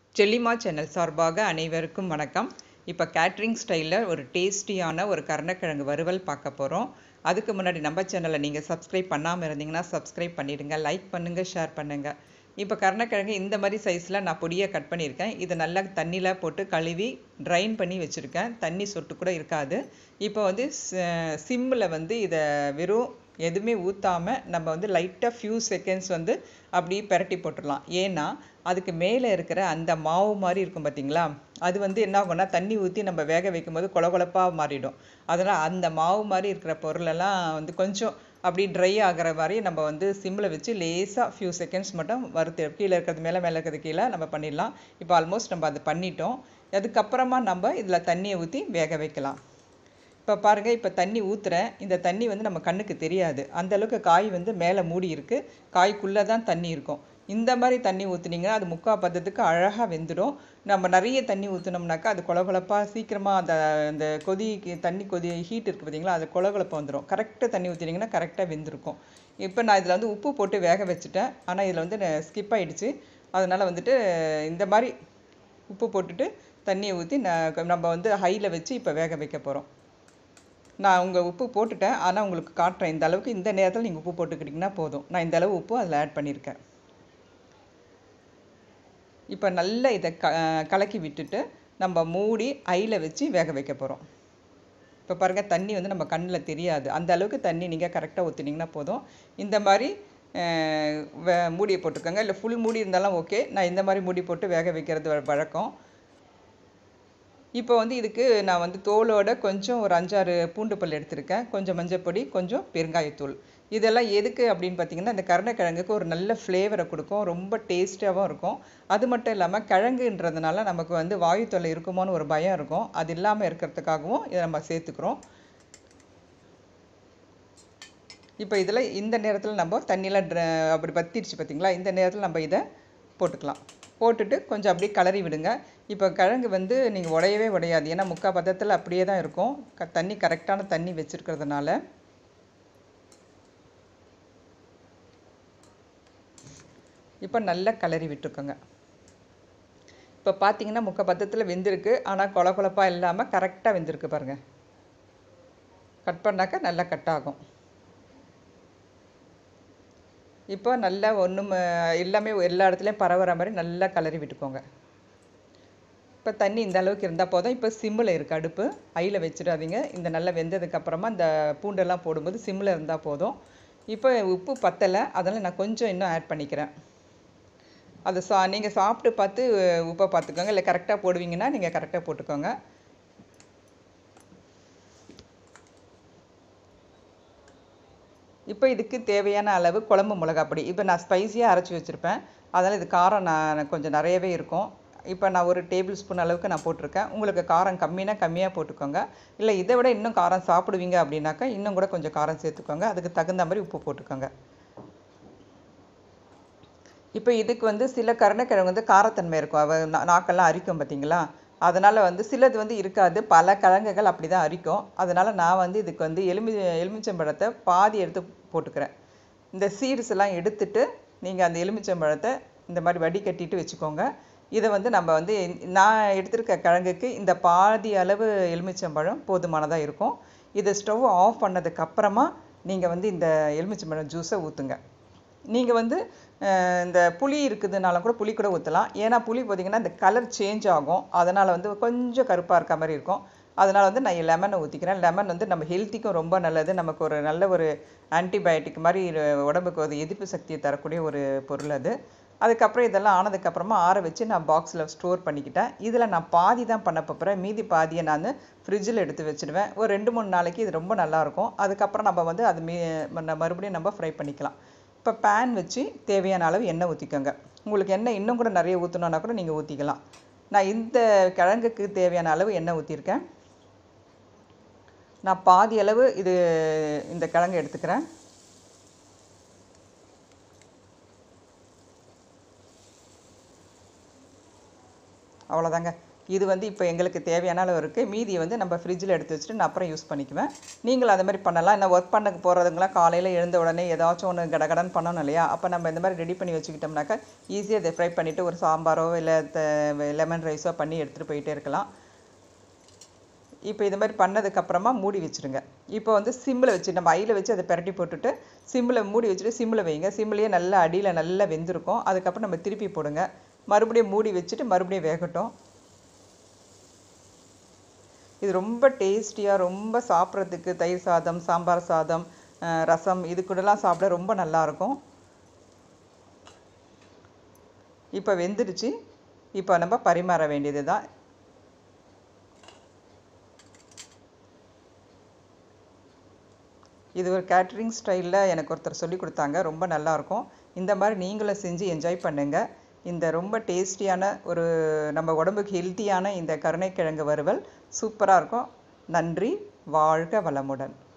செல்லிமா channel சார்பாக அனைவருக்கும் வணக்கம் இப்போ கேட்ரிங் ஸ்டைலில் ஒரு டேஸ்டியான ஒரு கருணக்கிழங்கு வறுவல் பார்க்க போகிறோம் அதுக்கு முன்னாடி நம்ம சேனலை நீங்கள் சப்ஸ்கிரைப் பண்ணாமல் இருந்தீங்கன்னா சப்ஸ்கிரைப் பண்ணிடுங்க லைக் பண்ணுங்கள் ஷேர் பண்ணுங்கள் இப்போ கருணக்கிழங்கு இந்த மாதிரி சைஸில் நான் பொடியை கட் பண்ணியிருக்கேன் இதை நல்லா தண்ணியில் போட்டு கழுவி ட்ரைன் பண்ணி வச்சுருக்கேன் தண்ணி சொட்டு கூட இருக்காது இப்போ வந்து சிம்மில் வந்து இதை வெறும் எதுவுமே ஊற்றாமல் நம்ம வந்து லைட்டாக ஃபியூ செகண்ட்ஸ் வந்து அப்படியே பெரட்டி போட்டுடலாம் ஏன்னா அதுக்கு மேலே இருக்கிற அந்த மாவு மாதிரி இருக்கும் பார்த்தீங்களா அது வந்து என்ன ஆகும்னா தண்ணி ஊற்றி நம்ம வேக வைக்கும் போது கொல கொலப்பாக மாறிடும் அதனால் அந்த மாவு மாதிரி இருக்கிற பொருளெல்லாம் வந்து கொஞ்சம் அப்படி ட்ரை ஆகிற மாதிரி நம்ம வந்து சிம்மில் வச்சு லேசாக ஃபியூ செகண்ட்ஸ் மட்டும் வறுத்து கீழே இருக்கிறது மேலே மேலே இருக்கிறது கீழே நம்ம பண்ணிடலாம் இப்போ ஆல்மோஸ்ட் நம்ம அதை பண்ணிட்டோம் அதுக்கப்புறமா நம்ம இதில் தண்ணியை ஊற்றி வேக வைக்கலாம் இப்போ பாருங்கள் இப்போ தண்ணி ஊற்றுறேன் இந்த தண்ணி வந்து நம்ம கண்ணுக்கு தெரியாது அந்த அளவுக்கு காய் வந்து மேலே மூடி இருக்குது காய்க்குள்ளே தான் தண்ணி இருக்கும் இந்த மாதிரி தண்ணி ஊற்றுனீங்கன்னா அது முக்கால் பதத்துக்கு அழகாக வெந்துடும் நம்ம நிறைய தண்ணி ஊற்றுனோம்னாக்கா அது கொலகொலப்பாக சீக்கிரமாக அந்த அந்த கொதிக்கு தண்ணி கொதி ஹீட் இருக்குது பார்த்தீங்களா அது கொலகொலப்பாக வந்துடும் கரெக்டாக தண்ணி ஊற்றினீங்கன்னா கரெக்டாக வெந்திருக்கும் இப்போ நான் இதில் வந்து உப்பு போட்டு வேக வச்சுட்டேன் ஆனால் இதில் வந்து ஸ்கிப் ஆகிடுச்சு அதனால் வந்துட்டு இந்த மாதிரி உப்பு போட்டுட்டு தண்ணியை ஊற்றி நம்ம வந்து ஹையில் வச்சு இப்போ வேக வைக்க போகிறோம் நான் உங்கள் உப்பு போட்டுட்டேன் ஆனால் உங்களுக்கு காட்டுறேன் இந்த அளவுக்கு இந்த நேரத்தில் நீங்கள் உப்பு போட்டுக்கிட்டிங்கன்னா போதும் நான் இந்த அளவு உப்பு அதில் ஆட் பண்ணியிருக்கேன் இப்போ நல்லா இதை க கலக்கி விட்டுட்டு நம்ம மூடி ஐயில் வச்சு வேக வைக்க போகிறோம் இப்போ பாருங்கள் தண்ணி வந்து நம்ம கண்ணில் தெரியாது அந்த அளவுக்கு தண்ணி நீங்கள் கரெக்டாக ஊற்றினீங்கன்னா போதும் இந்த மாதிரி மூடியை போட்டுக்கோங்க இல்லை ஃபுல் மூடி இருந்தாலும் ஓகே நான் இந்த மாதிரி மூடி போட்டு வேக வைக்கிறது வழக்கம் இப்போ வந்து இதுக்கு நான் வந்து தோலோட கொஞ்சம் ஒரு அஞ்சாறு பூண்டு பல் எடுத்திருக்கேன் கொஞ்சம் மஞ்சப்பொடி கொஞ்சம் பெருங்காயத்தூள் இதெல்லாம் எதுக்கு அப்படின்னு பார்த்தீங்கன்னா இந்த கருணக்கிழங்குக்கு ஒரு நல்ல ஃப்ளேவரை கொடுக்கும் ரொம்ப டேஸ்ட்டாகவும் இருக்கும் அது மட்டும் இல்லாமல் கிழங்குன்றதுனால நமக்கு வந்து வாயு தொல்லை இருக்குமோன்னு ஒரு பயம் இருக்கும் அது இல்லாமல் இருக்கிறதுக்காகவும் இதை நம்ம சேர்த்துக்கிறோம் இப்போ இதில் இந்த நேரத்தில் நம்ம தண்ணியில் அப்படி பத்திடுச்சு பார்த்தீங்களா இந்த நேரத்தில் நம்ம இதை போட்டுக்கலாம் போட்டுட்டு கொஞ்சம் அப்படியே கலரி விடுங்க இப்போ கிழங்கு வந்து நீங்கள் உடையவே உடையாது ஏன்னா முக்கால் பதத்தில் அப்படியே தான் இருக்கும் க தண்ணி கரெக்டான தண்ணி வச்சுருக்கிறதுனால இப்போ நல்லா கலரி விட்டுருக்கோங்க இப்போ பார்த்தீங்கன்னா முக்கால் பதத்தில் வெந்திருக்கு ஆனால் கொல கொலப்பாக இல்லாமல் கரெக்டாக வெந்திருக்கு பாருங்கள் கட் பண்ணாக்கா நல்லா கட் ஆகும் இப்போ நல்லா ஒன்றும் எல்லாமே எல்லா இடத்துலையும் பரவுற மாதிரி நல்லா கலரி விட்டுக்கோங்க இப்போ தண்ணி இந்த அளவுக்கு இருந்தால் போதும் இப்போ சிம்மில் இருக்குது அடுப்பு ஐயில் வச்சிடாதீங்க இந்த நல்லா வெந்ததுக்கப்புறமா இந்த பூண்டெல்லாம் போடும்போது சிம்மில் இருந்தால் போதும் இப்போ உப்பு பத்தலை அதனால் நான் கொஞ்சம் இன்னும் ஆட் பண்ணிக்கிறேன் அதை சா நீங்கள் சாப்பிட்டு பார்த்து உப்பை பார்த்துக்கோங்க இல்லை கரெக்டாக போடுவீங்கன்னா நீங்கள் கரெக்டாக போட்டுக்கோங்க இப்போ இதுக்கு தேவையான அளவு குழம்பு மிளகாப்பொடி இப்போ நான் ஸ்பைஸியாக அரைச்சி வச்சுருப்பேன் அதனால் இது காரம் நான் கொஞ்சம் நிறையவே இருக்கும் இப்போ நான் ஒரு டேபிள் ஸ்பூன் அளவுக்கு நான் போட்டிருக்கேன் உங்களுக்கு காரம் கம்மினா கம்மியாக போட்டுக்கோங்க இல்லை இதை விட இன்னும் காரம் சாப்பிடுவீங்க அப்படின்னாக்கா இன்னும் கூட கொஞ்சம் காரம் சேர்த்துக்கோங்க அதுக்கு தகுந்த மாதிரி உப்பு போட்டுக்கோங்க இப்போ இதுக்கு வந்து சில கருணக்கிழங்கு வந்து காரத்தன்மை இருக்கும் அவ நாக்கெல்லாம் அரிக்கும் பார்த்தீங்களா அதனால் வந்து சிலது வந்து இருக்காது பல கிழங்குகள் அப்படி தான் அரிக்கும் அதனால் நான் வந்து இதுக்கு வந்து எலுமி எலுமிச்சம்பழத்தை பாதி எடுத்து போட்டுக்கிறேன் இந்த சீட்ஸ் எல்லாம் எடுத்துட்டு நீங்கள் அந்த எலுமிச்சம்பழத்தை இந்த மாதிரி வடிகட்டிட்டு வச்சுக்கோங்க இதை வந்து நம்ம வந்து நான் எடுத்திருக்க கிழங்குக்கு இந்த பாதி அளவு எலுமிச்சம்பழம் போதுமானதாக இருக்கும் இதை ஸ்டவ் ஆஃப் பண்ணதுக்கப்புறமா நீங்கள் வந்து இந்த எலுமிச்சம்பழம் ஜூஸை ஊற்றுங்க நீங்கள் வந்து இந்த புளி இருக்குதுனாலும் கூட புளி கூட ஊற்றலாம் ஏன்னா புளி பார்த்திங்கன்னா இந்த கலர் சேஞ்ச் ஆகும் அதனால் வந்து கொஞ்சம் கருப்பாக இருக்க மாதிரி இருக்கும் அதனால் வந்து நான் லெமனை ஊற்றிக்கிறேன் லெமன் வந்து நம்ம ஹெல்த்திக்கும் ரொம்ப நல்லது நமக்கு ஒரு நல்ல ஒரு ஆன்டிபயோட்டிக் மாதிரி உடம்புக்கு ஒரு எதிர்ப்பு சக்தியை தரக்கூடிய ஒரு பொருள் அது அதுக்கப்புறம் இதெல்லாம் ஆனதுக்கப்புறமா ஆற வச்சு நான் பாக்ஸில் ஸ்டோர் பண்ணிக்கிட்டேன் இதில் நான் பாதி தான் பண்ண போகிறேன் மீதி பாதியை நான் ஃப்ரிட்ஜில் எடுத்து வச்சுடுவேன் ஒரு ரெண்டு மூணு நாளைக்கு இது ரொம்ப நல்லாயிருக்கும் அதுக்கப்புறம் நம்ம வந்து அது மீ மறுபடியும் நம்ம ஃப்ரை பண்ணிக்கலாம் இப்போ பேன் வச்சு தேவையான அளவு எண்ணெய் ஊற்றிக்கோங்க உங்களுக்கு எண்ணெய் இன்னும் கூட நிறைய ஊற்றணுன்னா கூட நீங்கள் ஊற்றிக்கலாம் நான் இந்த கிழங்குக்கு தேவையான அளவு எண்ணெய் ஊற்றிருக்கேன் நான் பாதி அளவு இது இந்த கிழங்கு எடுத்துக்கிறேன் அவ்வளோதாங்க இது வந்து இப்போ எங்களுக்கு தேவையான அளவு இருக்குது மீதியை வந்து நம்ம ஃப்ரிட்ஜில் எடுத்து வச்சுட்டு நான் அப்புறம் யூஸ் பண்ணிக்குவேன் நீங்களும் அது மாதிரி பண்ணலாம் என்ன ஒர்க் பண்ண போகிறதுங்களாம் காலையில் எழுந்த உடனே ஏதாச்சும் ஒன்று கடகடன் பண்ணணும் இல்லையா அப்போ நம்ம இந்த மாதிரி ரெடி பண்ணி வச்சுக்கிட்டோம்னாக்கா ஈஸியாக அதை ஃப்ரை பண்ணிவிட்டு ஒரு சாம்பாரோ இல்லை லெமன் ரைஸோ பண்ணி எடுத்துகிட்டு போயிட்டே இருக்கலாம் இப்போ இது மாதிரி பண்ணதுக்கப்புறமா மூடி வச்சுருங்க இப்போ வந்து சிம்மில் வச்சு நம்ம ஐயில் வச்சு அதை பிரட்டி போட்டுட்டு சிம்மில் மூடி வச்சுட்டு சிம்மில் வைங்க சிம்மிலேயே நல்லா அடியில் நல்லா வெந்திருக்கும் அதுக்கப்புறம் நம்ம திருப்பி போடுங்க மறுபடியும் மூடி வச்சுட்டு மறுபடியும் வேகட்டும் இது ரொம்ப டேஸ்டியாக ரொம்ப சாப்பிட்றதுக்கு தயிர் சாதம் சாம்பார் சாதம் ரசம் இது கூடலாம் சாப்பிட ரொம்ப நல்லாயிருக்கும் இப்போ வெந்துடுச்சு இப்போ நம்ம பரிமாற வேண்டியது தான் இது ஒரு கேட்ரிங் ஸ்டைலில் எனக்கு ஒருத்தர் சொல்லி கொடுத்தாங்க ரொம்ப நல்லாயிருக்கும் இந்த மாதிரி நீங்களும் செஞ்சு என்ஜாய் பண்ணுங்கள் இந்த ரொம்ப டேஸ்டியான ஒரு நம்ம உடம்புக்கு ஹெல்த்தியான இந்த கருணைக்கிழங்கு வறுவல் சூப்பராக இருக்கும் நன்றி வாழ்க வளமுடன்